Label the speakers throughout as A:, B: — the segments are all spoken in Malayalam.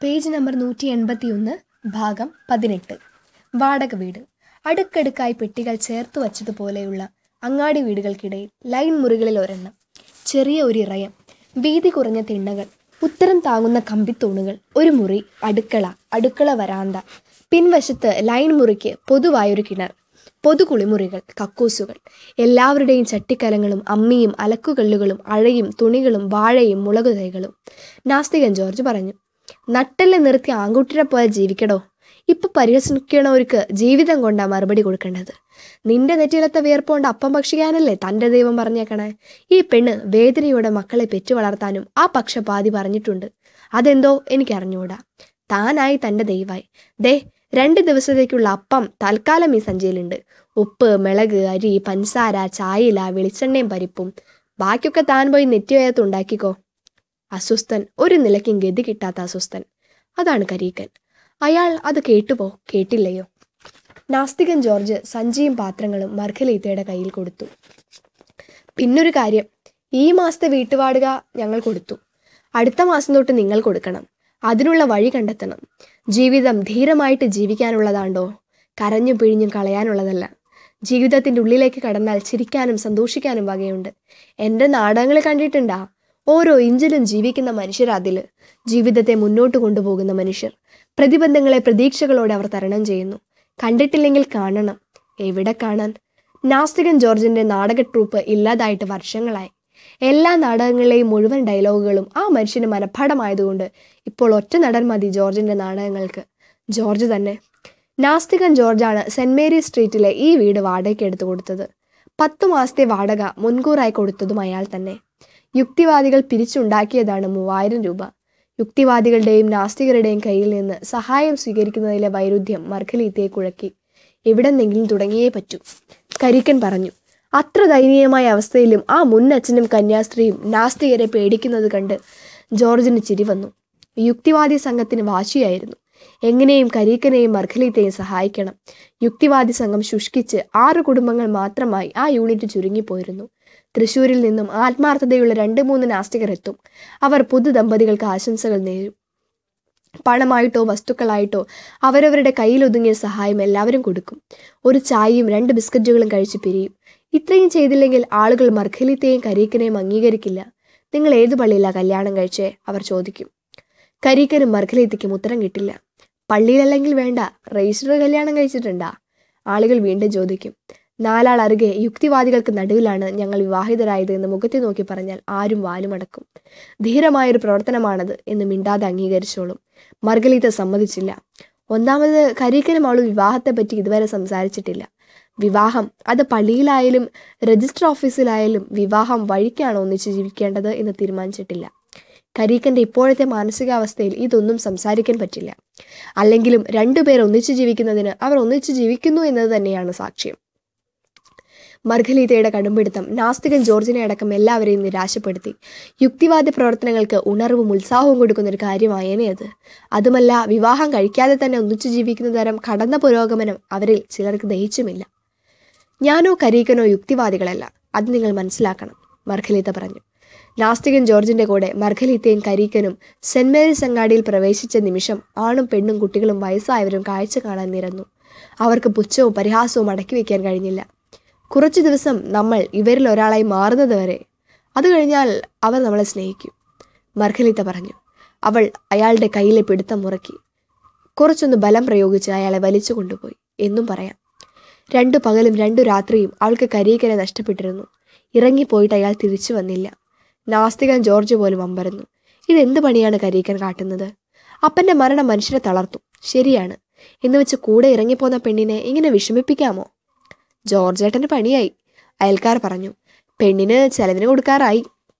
A: പേജ് നമ്പർ നൂറ്റി എൺപത്തിയൊന്ന് ഭാഗം പതിനെട്ട് വാടക വീട് അടുക്കടുക്കായി പെട്ടികൾ ചേർത്ത് വച്ചതുപോലെയുള്ള അങ്ങാടി വീടുകൾക്കിടയിൽ ലൈൻ മുറികളിൽ ഒരെണ്ണം ചെറിയ ഒരു ഇറയം വീതി കുറഞ്ഞ തിണ്ണകൾ ഉത്തരം താങ്ങുന്ന കമ്പിത്തൂണുകൾ ഒരു മുറി അടുക്കള അടുക്കള വരാന്ത പിൻവശത്ത് ലൈൻ മുറിക്ക് പൊതുവായൊരു കിണർ പൊതു കുളിമുറികൾ കക്കൂസുകൾ എല്ലാവരുടെയും ചട്ടിക്കലങ്ങളും അമ്മിയും അലക്കുകല്ലുകളും അഴയും തുണികളും വാഴയും മുളകു തൈകളും നാസ്തികൻ ജോർജ് പറഞ്ഞു നട്ടെല്ലാം നിർത്തി ആൺകുട്ടിയെ പോലെ ജീവിക്കടോ ഇപ്പൊ പരിഹസിക്കണവർക്ക് ജീവിതം കൊണ്ടാ മറുപടി കൊടുക്കേണ്ടത് നിന്റെ നെറ്റിയിലത്തെ വിയർപ്പുകൊണ്ട് അപ്പം ഭക്ഷിക്കാനല്ലേ തന്റെ ദൈവം പറഞ്ഞേക്കണേ ഈ പെണ്ണ് വേദനയോടെ മക്കളെ പെറ്റു വളർത്താനും ആ പക്ഷപാതി പറഞ്ഞിട്ടുണ്ട് അതെന്തോ എനിക്കറിഞ്ഞൂടാ താനായി തന്റെ ദൈവായി ദേ രണ്ട് ദിവസത്തേക്കുള്ള അപ്പം തൽക്കാലം ഈ സഞ്ചിയിലുണ്ട് ഉപ്പ് മിളക് അരി പഞ്ചസാര ചായയില വെളിച്ചെണ്ണയും പരിപ്പും ബാക്കിയൊക്കെ താൻ പോയി നെറ്റിവയത്ത് ഉണ്ടാക്കിക്കോ അസ്വസ്ഥൻ ഒരു നിലയ്ക്കും ഗതി കിട്ടാത്ത അസ്വസ്ഥൻ അതാണ് കരീക്കൻ അയാൾ അത് കേട്ടുപോ കേട്ടില്ലയോ നാസ്തികൻ ജോർജ് സഞ്ചിയും പാത്രങ്ങളും മർഖലീത്തയുടെ കയ്യിൽ കൊടുത്തു പിന്നൊരു കാര്യം ഈ മാസത്തെ വീട്ടുവാടക ഞങ്ങൾ കൊടുത്തു അടുത്ത മാസം തൊട്ട് നിങ്ങൾ കൊടുക്കണം അതിനുള്ള വഴി കണ്ടെത്തണം ജീവിതം ധീരമായിട്ട് ജീവിക്കാനുള്ളതാണ്ടോ കരഞ്ഞു പിഴിഞ്ഞും കളയാനുള്ളതല്ല ജീവിതത്തിൻ്റെ ഉള്ളിലേക്ക് കടന്നാൽ ചിരിക്കാനും സന്തോഷിക്കാനും വകയുണ്ട് എൻ്റെ നാടകങ്ങൾ കണ്ടിട്ടുണ്ടാ ഓരോ ഇഞ്ചിലും ജീവിക്കുന്ന മനുഷ്യരതിൽ ജീവിതത്തെ മുന്നോട്ട് കൊണ്ടുപോകുന്ന മനുഷ്യർ പ്രതിബന്ധങ്ങളെ പ്രതീക്ഷകളോടെ അവർ തരണം ചെയ്യുന്നു കണ്ടിട്ടില്ലെങ്കിൽ കാണണം എവിടെ കാണാൻ നാസ്തികൻ ജോർജിന്റെ നാടക ട്രൂപ്പ് ഇല്ലാതായിട്ട് വർഷങ്ങളായി എല്ലാ നാടകങ്ങളിലെയും മുഴുവൻ ഡയലോഗുകളും ആ മനുഷ്യന് മനഃപ്പാഠമായതുകൊണ്ട് ഇപ്പോൾ ഒറ്റ നടൻ മതി ജോർജിന്റെ നാടകങ്ങൾക്ക് ജോർജ് തന്നെ നാസ്തികൻ ജോർജാണ് സെന്റ് മേരി സ്ട്രീറ്റിലെ ഈ വീട് വാടകയ്ക്ക് എടുത്തു കൊടുത്തത് പത്തു മാസത്തെ വാടക മുൻകൂറായി കൊടുത്തതും അയാൾ തന്നെ യുക്തിവാദികൾ പിരിച്ചുണ്ടാക്കിയതാണ് മൂവായിരം രൂപ യുക്തിവാദികളുടെയും നാസ്തികരുടെയും കയ്യിൽ നിന്ന് സഹായം സ്വീകരിക്കുന്നതിലെ വൈരുദ്ധ്യം മർഖലീത്തയെ കുഴക്കി എവിടെന്നെങ്കിലും തുടങ്ങിയേ പറ്റൂ കരിക്കൻ പറഞ്ഞു അത്ര ദയനീയമായ അവസ്ഥയിലും ആ മുന്നച്ഛനും കന്യാസ്ത്രീയും നാസ്തികരെ പേടിക്കുന്നത് കണ്ട് ജോർജിന് ചിരി വന്നു യുക്തിവാദി സംഘത്തിന് വാശിയായിരുന്നു എങ്ങനെയും കരീക്കനെയും മർഖലീത്തെയും സഹായിക്കണം യുക്തിവാദി സംഘം ശുഷ്കിച്ച് ആറ് കുടുംബങ്ങൾ മാത്രമായി ആ യൂണിറ്റ് ചുരുങ്ങിപ്പോയിരുന്നു തൃശൂരിൽ നിന്നും ആത്മാർത്ഥതയുള്ള രണ്ട് മൂന്ന് നാസ്തികർ എത്തും അവർ പുതു ദമ്പതികൾക്ക് ആശംസകൾ നേരും പണമായിട്ടോ വസ്തുക്കളായിട്ടോ അവരവരുടെ കയ്യിലൊതുങ്ങിയ സഹായം എല്ലാവരും കൊടുക്കും ഒരു ചായയും രണ്ട് ബിസ്ക്കറ്റുകളും കഴിച്ച് പിരിയും ഇത്രയും ചെയ്തില്ലെങ്കിൽ ആളുകൾ മർഖലിത്തെയും കരീക്കനെയും അംഗീകരിക്കില്ല നിങ്ങൾ ഏതു പള്ളിയിലാണ് കല്യാണം കഴിച്ചേ അവർ ചോദിക്കും കരീക്കനും മർഖലീത്തയ്ക്കും ഉത്തരം കിട്ടില്ല പള്ളിയിലല്ലെങ്കിൽ വേണ്ട രജിസ്റ്റർ കല്യാണം കഴിച്ചിട്ടുണ്ടാ ആളുകൾ വീണ്ടും ചോദിക്കും നാലാൾ അറുകെ യുക്തിവാദികൾക്ക് നടുവിലാണ് ഞങ്ങൾ വിവാഹിതരായത് എന്ന് മുഖത്തെ നോക്കി പറഞ്ഞാൽ ആരും വാലുമടക്കും ധീരമായൊരു പ്രവർത്തനമാണത് എന്ന് മിണ്ടാതെ അംഗീകരിച്ചോളും മർഗലീത്ത സമ്മതിച്ചില്ല ഒന്നാമത് കരീക്കനും അവൾ വിവാഹത്തെപ്പറ്റി ഇതുവരെ സംസാരിച്ചിട്ടില്ല വിവാഹം അത് പള്ളിയിലായാലും രജിസ്റ്റർ ഓഫീസിലായാലും വിവാഹം വഴിക്കാണ് ഒന്നിച്ച് ജീവിക്കേണ്ടത് എന്ന് തീരുമാനിച്ചിട്ടില്ല കരീക്കന്റെ ഇപ്പോഴത്തെ മാനസികാവസ്ഥയിൽ ഇതൊന്നും സംസാരിക്കാൻ പറ്റില്ല അല്ലെങ്കിലും രണ്ടുപേർ ഒന്നിച്ചു ജീവിക്കുന്നതിന് അവർ ഒന്നിച്ചു ജീവിക്കുന്നു എന്നത് തന്നെയാണ് സാക്ഷ്യം മർഗലീതയുടെ കടുംപിടുത്തം നാസ്തികൻ ജോർജിനെ അടക്കം എല്ലാവരെയും നിരാശപ്പെടുത്തി യുക്തിവാദി പ്രവർത്തനങ്ങൾക്ക് ഉണർവും ഉത്സാഹവും കൊടുക്കുന്ന ഒരു കാര്യമായേനെ അത് അതുമല്ല വിവാഹം കഴിക്കാതെ തന്നെ ഒന്നിച്ചു ജീവിക്കുന്ന തരം കടന്ന പുരോഗമനം അവരിൽ ചിലർക്ക് ദഹിച്ചുമില്ല ഞാനോ കരീക്കനോ യുക്തിവാദികളല്ല അത് നിങ്ങൾ മനസ്സിലാക്കണം മർഖലീത്ത പറഞ്ഞു നാസ്തികൻ ജോർജിന്റെ കൂടെ മർഖലീത്തയും കരീക്കനും സെന്റ് മേരീസ് അങ്ങാടിയിൽ പ്രവേശിച്ച നിമിഷം ആണും പെണ്ണും കുട്ടികളും വയസ്സായവരും കാഴ്ച കാണാൻ നിരന്നു അവർക്ക് പുച്ഛവും പരിഹാസവും അടക്കി വയ്ക്കാൻ കഴിഞ്ഞില്ല കുറച്ചു ദിവസം നമ്മൾ ഇവരിൽ ഒരാളായി മാറുന്നത് വരെ അത് കഴിഞ്ഞാൽ അവർ നമ്മളെ സ്നേഹിക്കും മർഖലീത്ത പറഞ്ഞു അവൾ അയാളുടെ കയ്യിലെ പിടുത്തം മുറക്കി കുറച്ചൊന്ന് ബലം പ്രയോഗിച്ച് അയാളെ വലിച്ചു കൊണ്ടുപോയി എന്നും പറയാം രണ്ടു പകലും രണ്ടു രാത്രിയും അവൾക്ക് കരീക്കനെ നഷ്ടപ്പെട്ടിരുന്നു ഇറങ്ങിപ്പോയിട്ട് അയാൾ തിരിച്ചു വന്നില്ല നാസ്തികൻ ജോർജ് പോലും അമ്പരന്നു ഇതെന്ത് പണിയാണ് കരീക്കൻ കാട്ടുന്നത് അപ്പന്റെ മരണം മനുഷ്യരെ തളർത്തും ശരിയാണ് എന്ന് വെച്ച് കൂടെ ഇറങ്ങിപ്പോന്ന പെണ്ണിനെ ഇങ്ങനെ വിഷമിപ്പിക്കാമോ ജോർജേട്ടന് പണിയായി അയൽക്കാർ പറഞ്ഞു പെണ്ണിന് ചെലവിന് കൊടുക്കാറായി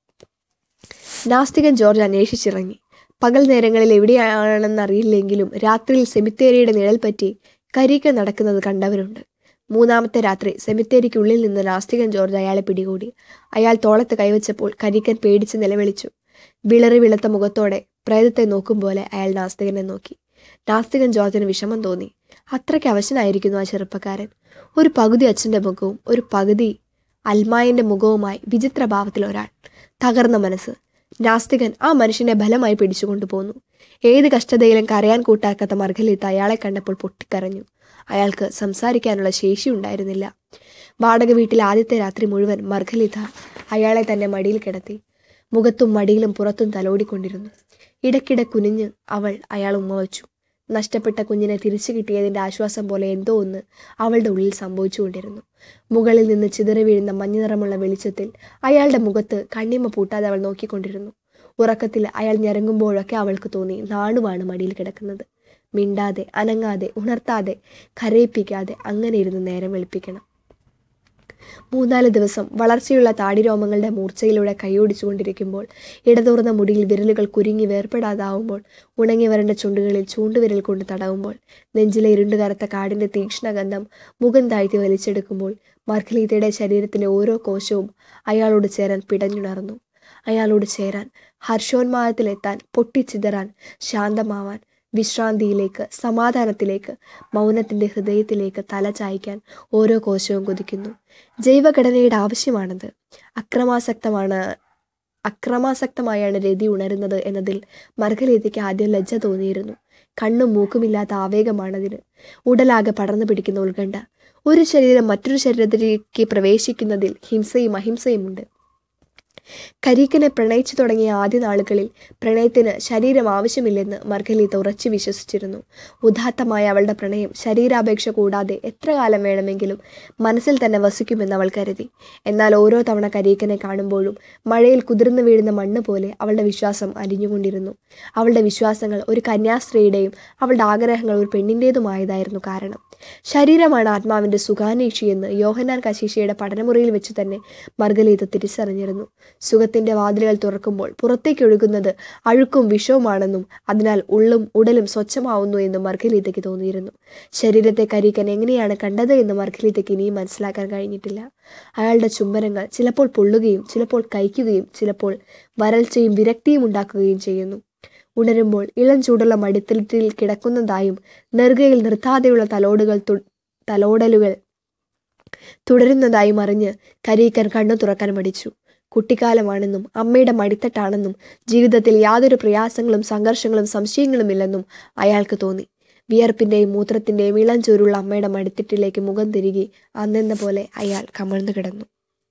A: നാസ്തികൻ ജോർജ് അന്വേഷിച്ചിറങ്ങി പകൽ നേരങ്ങളിൽ എവിടെയാണെന്ന് അറിയില്ലെങ്കിലും രാത്രിയിൽ സെമിത്തേരിയുടെ നിഴൽ പറ്റി കരിക്ക നടക്കുന്നത് കണ്ടവരുണ്ട് മൂന്നാമത്തെ രാത്രി സെമിത്തേരിക്കുള്ളിൽ നിന്ന് നാസ്തികൻ ജോർജ് അയാളെ പിടികൂടി അയാൾ തോളത്ത് കൈവച്ചപ്പോൾ കരിക്കൻ പേടിച്ച് നിലവിളിച്ചു വിളറി വിളത്ത മുഖത്തോടെ പ്രേതത്തെ നോക്കും പോലെ അയാൾ നാസ്തികനെ നോക്കി നാസ്തികൻ ജോർജിന് വിഷമം തോന്നി അത്രയ്ക്ക് അവശനായിരിക്കുന്നു ആ ചെറുപ്പക്കാരൻ ഒരു പകുതി അച്ഛൻ്റെ മുഖവും ഒരു പകുതി അൽമായൻ്റെ മുഖവുമായി വിചിത്ര ഭാവത്തിൽ ഒരാൾ തകർന്ന മനസ്സ് നാസ്തികൻ ആ മനുഷ്യനെ ബലമായി പിടിച്ചുകൊണ്ടു പോന്നു ഏത് കഷ്ടതയിലും കരയാൻ കൂട്ടാക്കാത്ത മർഗലീത്ത അയാളെ കണ്ടപ്പോൾ പൊട്ടിക്കരഞ്ഞു അയാൾക്ക് സംസാരിക്കാനുള്ള ശേഷി ഉണ്ടായിരുന്നില്ല വാടക വീട്ടിൽ ആദ്യത്തെ രാത്രി മുഴുവൻ മർഗലീത്ത അയാളെ തന്നെ മടിയിൽ കിടത്തി മുഖത്തും മടിയിലും പുറത്തും തലോടിക്കൊണ്ടിരുന്നു ഇടയ്ക്കിടെ കുനിഞ്ഞ് അവൾ അയാൾ ഉമ്മ വച്ചു നഷ്ടപ്പെട്ട കുഞ്ഞിനെ തിരിച്ചു കിട്ടിയതിൻ്റെ ആശ്വാസം പോലെ എന്തോ ഒന്ന് അവളുടെ ഉള്ളിൽ സംഭവിച്ചുകൊണ്ടിരുന്നു മുകളിൽ നിന്ന് ചിതറി വീഴുന്ന മഞ്ഞ നിറമുള്ള വെളിച്ചത്തിൽ അയാളുടെ മുഖത്ത് കണ്ണിമ പൂട്ടാതെ അവൾ നോക്കിക്കൊണ്ടിരുന്നു ഉറക്കത്തിൽ അയാൾ ഞരങ്ങുമ്പോഴൊക്കെ അവൾക്ക് തോന്നി നാണുവാണ് മടിയിൽ കിടക്കുന്നത് മിണ്ടാതെ അനങ്ങാതെ ഉണർത്താതെ കരയിപ്പിക്കാതെ അങ്ങനെ ഇരുന്ന് നേരം വെളുപ്പിക്കണം മൂന്നാല് ദിവസം വളർച്ചയുള്ള താടിരോമങ്ങളുടെ മൂർച്ചയിലൂടെ കൈയോടിച്ചുകൊണ്ടിരിക്കുമ്പോൾ ഇടതൂർന്ന മുടിയിൽ വിരലുകൾ കുരുങ്ങി വേർപ്പെടാതാവുമ്പോൾ ഉണങ്ങി വരണ്ട ചുണ്ടുകളിൽ ചൂണ്ടുവിരൽ കൊണ്ട് തടവുമ്പോൾ നെഞ്ചിലെ ഇരുണ്ടു കറുത്ത കാടിൻ്റെ തീക്ഷ്ണഗന്ധം മുഖം താഴ്ത്തി വലിച്ചെടുക്കുമ്പോൾ മർഖലീതയുടെ ശരീരത്തിലെ ഓരോ കോശവും അയാളോട് ചേരാൻ പിടഞ്ഞുണർന്നു അയാളോട് ചേരാൻ ഹർഷോന്മാദത്തിലെത്താൻ പൊട്ടിച്ചിതറാൻ ശാന്തമാവാൻ വിശ്രാന്തിയിലേക്ക് സമാധാനത്തിലേക്ക് മൗനത്തിൻ്റെ ഹൃദയത്തിലേക്ക് തല ചായ്ക്കാൻ ഓരോ കോശവും കൊതിക്കുന്നു ജൈവഘടനയുടെ ആവശ്യമാണത് അക്രമാസക്തമാണ് അക്രമാസക്തമായാണ് രതി ഉണരുന്നത് എന്നതിൽ മർഗലീതയ്ക്ക് ആദ്യം ലജ്ജ തോന്നിയിരുന്നു കണ്ണും മൂക്കുമില്ലാത്ത ആവേഗമാണതിന് ഉടലാകെ പടർന്നു പിടിക്കുന്ന ഉത്കണ്ഠ ഒരു ശരീരം മറ്റൊരു ശരീരത്തിലേക്ക് പ്രവേശിക്കുന്നതിൽ ഹിംസയും അഹിംസയുമുണ്ട് കരീക്കനെ പ്രണയിച്ചു തുടങ്ങിയ ആദ്യ നാളുകളിൽ പ്രണയത്തിന് ശരീരം ആവശ്യമില്ലെന്ന് മർഗലീത ഉറച്ചു വിശ്വസിച്ചിരുന്നു ഉദാത്തമായ അവളുടെ പ്രണയം ശരീരാപേക്ഷ കൂടാതെ എത്ര കാലം വേണമെങ്കിലും മനസ്സിൽ തന്നെ വസിക്കുമെന്ന് അവൾ കരുതി എന്നാൽ ഓരോ തവണ കരീക്കനെ കാണുമ്പോഴും മഴയിൽ കുതിർന്നു വീഴുന്ന മണ്ണ് പോലെ അവളുടെ വിശ്വാസം അലിഞ്ഞുകൊണ്ടിരുന്നു അവളുടെ വിശ്വാസങ്ങൾ ഒരു കന്യാസ്ത്രീയുടെയും അവളുടെ ആഗ്രഹങ്ങൾ ഒരു പെണ്ണിൻ്റേതുമായതായിരുന്നു കാരണം ശരീരമാണ് ആത്മാവിൻ്റെ സുഖാനീക്ഷിയെന്ന് യോഹനാൻ കശീഷയുടെ പഠനമുറിയിൽ വെച്ച് തന്നെ മർഗലീത തിരിച്ചറിഞ്ഞിരുന്നു സുഖത്തിൻ്റെ വാതിലുകൾ തുറക്കുമ്പോൾ പുറത്തേക്ക് ഒഴുകുന്നത് അഴുക്കും വിഷവുമാണെന്നും അതിനാൽ ഉള്ളും ഉടലും സ്വച്ഛമാവുന്നു എന്നും മർഗലീതയ്ക്ക് തോന്നിയിരുന്നു ശരീരത്തെ കരിക്കൻ എങ്ങനെയാണ് കണ്ടത് എന്ന് മർഗലീതയ്ക്ക് ഇനിയും മനസ്സിലാക്കാൻ കഴിഞ്ഞിട്ടില്ല അയാളുടെ ചുംബനങ്ങൾ ചിലപ്പോൾ പൊള്ളുകയും ചിലപ്പോൾ കഴിക്കുകയും ചിലപ്പോൾ വരൾച്ചയും വിരക്തിയും ഉണ്ടാക്കുകയും ചെയ്യുന്നു ഉണരുമ്പോൾ ഇളം ചൂടുള്ള മടിത്തലത്തിൽ കിടക്കുന്നതായും നെറുകയിൽ നിർത്താതെയുള്ള തലോടുകൾ തലോടലുകൾ തുടരുന്നതായും അറിഞ്ഞ് കരീക്കൻ കണ്ണു തുറക്കാൻ മടിച്ചു കുട്ടിക്കാലമാണെന്നും അമ്മയുടെ മടിത്തട്ടാണെന്നും ജീവിതത്തിൽ യാതൊരു പ്രയാസങ്ങളും സംഘർഷങ്ങളും സംശയങ്ങളുമില്ലെന്നും അയാൾക്ക് തോന്നി വിയർപ്പിൻ്റെയും മൂത്രത്തിൻ്റെയും ഇളം ചൂരുള്ള അമ്മയുടെ മടിത്തട്ടിലേക്ക് മുഖം തിരികെ അന്നെന്ന പോലെ അയാൾ കമഴ്ന്നു കിടന്നു